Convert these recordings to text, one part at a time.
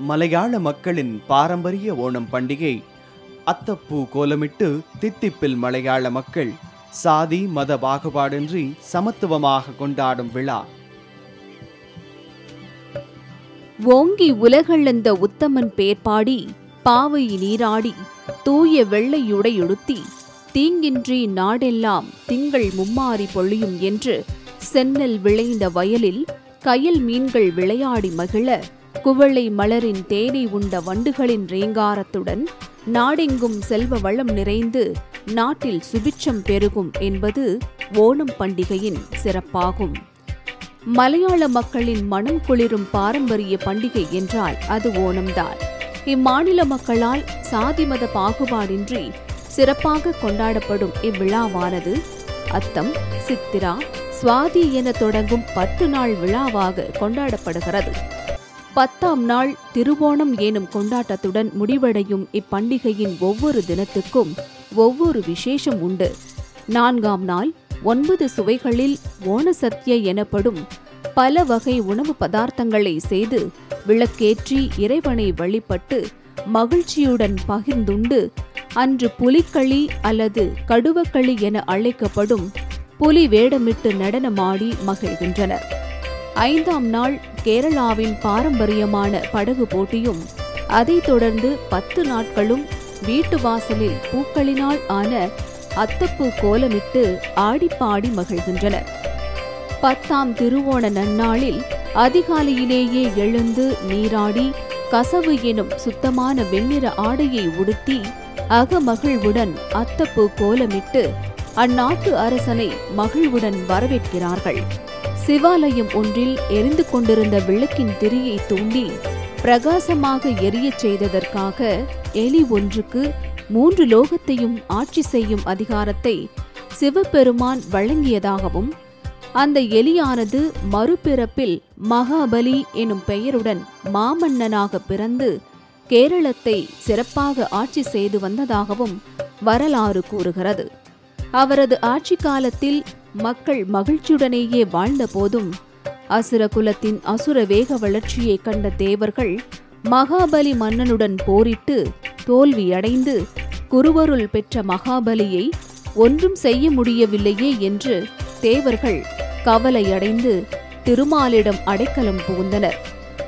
மலையாள மக்களின் பாரம்பரிய ஓணம் பண்டிகை அத்தப்பூ கோலமிட்டு தித்திப்பில் மலையாள மக்கள் சாதி மத பாகுபாடின்றி சமத்துவமாக கொண்டாடும் விழா ஓங்கி உலகளந்த உத்தமன் பேர்பாடி பாவை நீராடி தூய வெள்ளையுடையுடுத்தி தீங்கின்றி நாடெல்லாம் திங்கள் மும்மாறி பொழியும் என்று சென்னல் விளைந்த வயலில் கயல் மீன்கள் விளையாடி மகிழ குவளை மலரின் தேனை உண்ட வண்டுகளின் ரீங்காரத்துடன் நாடெங்கும் செல்வ வளம் நிறைந்து நாட்டில் சுபிட்சம் பெருகும் என்பது ஓணம் பண்டிகையின் சிறப்பாகும் மலையாள மக்களின் மனம் குளிரும் பாரம்பரிய பண்டிகை என்றால் அது ஓணம்தான் இம்மாநில மக்களால் சாதி மத பாகுபாடின்றி சிறப்பாக கொண்டாடப்படும் இவ்விழாவானது அத்தம் சித்திரா சுவாதி என தொடங்கும் பத்து நாள் விழாவாக கொண்டாடப்படுகிறது பத்தாம் நாள் திருவோணம் எனும் கொண்டாட்டத்துடன் முடிவடையும் இப்பண்டிகையின் ஒவ்வொரு தினத்துக்கும் ஒவ்வொரு விசேஷம் உண்டு நான்காம் நாள் ஒன்பது சுவைகளில் ஓணசத்ய எனப்படும் பல வகை உணவு பதார்த்தங்களை செய்து விளக்கேற்றி இறைவனை வழிபட்டு மகிழ்ச்சியுடன் பகிர்ந்துண்டு அன்று புலிக்களி அல்லது கடுவக்களி என அழைக்கப்படும் புலி வேடமிட்டு நடனமாடி மகிழ்கின்றனர் ஐந்தாம் நாள் கேரளாவின் பாரம்பரியமான படகு போட்டியும் அதைத் தொடர்ந்து பத்து நாட்களும் வீட்டு வாசலில் பூக்களினால் ஆன அத்தப்பூ கோலமிட்டு ஆடிப்பாடி மகிழ்கின்றனர் பத்தாம் திருவோண நன்னாளில் அதிகாலையிலேயே எழுந்து நீராடி கசவு எனும் சுத்தமான வெண்ணிற ஆடையை உடுத்தி அகமகிழ்வுடன் அத்தப்பூ கோலமிட்டு அந்நாட்டு அரசனை மகிழ்வுடன் வரவேற்கிறார்கள் சிவாலயம் ஒன்றில் எரிந்து கொண்டிருந்த விளக்கின் திரியை தூண்டி பிரகாசமாக எரியச் செய்ததற்காக எலி ஒன்றுக்கு மூன்று லோகத்தையும் ஆட்சி செய்யும் அதிகாரத்தை சிவபெருமான் வழங்கியதாகவும் அந்த எலியானது மறுபிறப்பில் மகாபலி எனும் பெயருடன் மாமன்னனாக பிறந்து கேரளத்தை சிறப்பாக ஆட்சி செய்து வந்ததாகவும் வரலாறு கூறுகிறது அவரது ஆட்சி காலத்தில் மக்கள் மகிழ்ச்சியுடனேயே வாழ்ந்த போதும் அசுர குலத்தின் அசுர வேக வளர்ச்சியை கண்ட தேவர்கள் மகாபலி மன்னனுடன் போரிட்டு தோல்வியடைந்து குருவருள் பெற்ற மகாபலியை ஒன்றும் செய்ய முடியவில்லையே என்று தேவர்கள் கவலையடைந்து திருமாலிடம் அடைக்கலம் புகுந்தனர்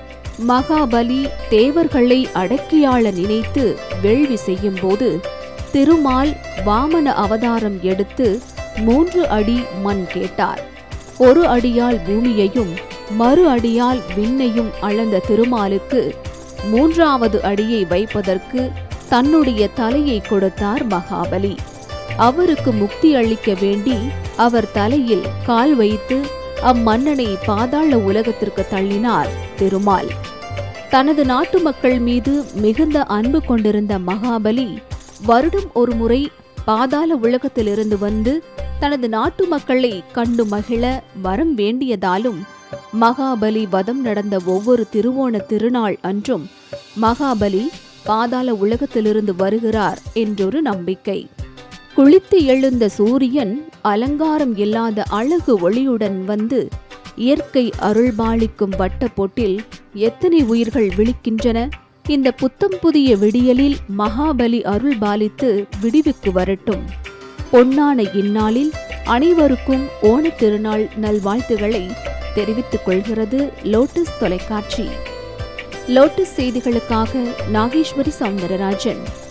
மகாபலி தேவர்களை அடக்கியாள நினைத்து வேள்வி செய்யும்போது திருமால் வாமன அவதாரம் எடுத்து மூன்று அடி மண் கேட்டார் ஒரு அடியால் பூமியையும் மறு அடியால் விண்ணையும் அளந்த திருமாலுக்கு மூன்றாவது அடியை வைப்பதற்கு தன்னுடைய தலையை கொடுத்தார் மகாபலி அவருக்கு முக்தி அளிக்க வேண்டி அவர் தலையில் கால் வைத்து அம்மன்னனை பாதாள உலகத்திற்கு தள்ளினார் திருமால் தனது நாட்டு மக்கள் மீது மிகுந்த அன்பு கொண்டிருந்த மகாபலி வருடம் ஒரு முறை பாதாள உலகத்திலிருந்து வந்து தனது நாட்டு மக்களை கண்டு மகிழ வரம் வேண்டியதாலும் மகாபலி வதம் நடந்த ஒவ்வொரு திருவோண திருநாள் அன்றும் மகாபலி பாதாள உலகத்திலிருந்து வருகிறார் என்றொரு நம்பிக்கை குளித்து எழுந்த சூரியன் அலங்காரம் இல்லாத அழகு ஒளியுடன் வந்து இயற்கை அருள்பாலிக்கும் வட்டப்பொட்டில் எத்தனை உயிர்கள் விழிக்கின்றன இந்த புத்தம் புதிய விடியலில் மகாபலி அருள் பாலித்து விடிவுக்கு வரட்டும் பொன்னான இந்நாளில் அனைவருக்கும் ஓணத் திருநாள் நல்வாழ்த்துக்களை தெரிவித்துக் கொள்கிறது லோட்டஸ் தொலைக்காட்சி லோட்டஸ் செய்திகளுக்காக நாகேஸ்வரி சவுந்தரராஜன்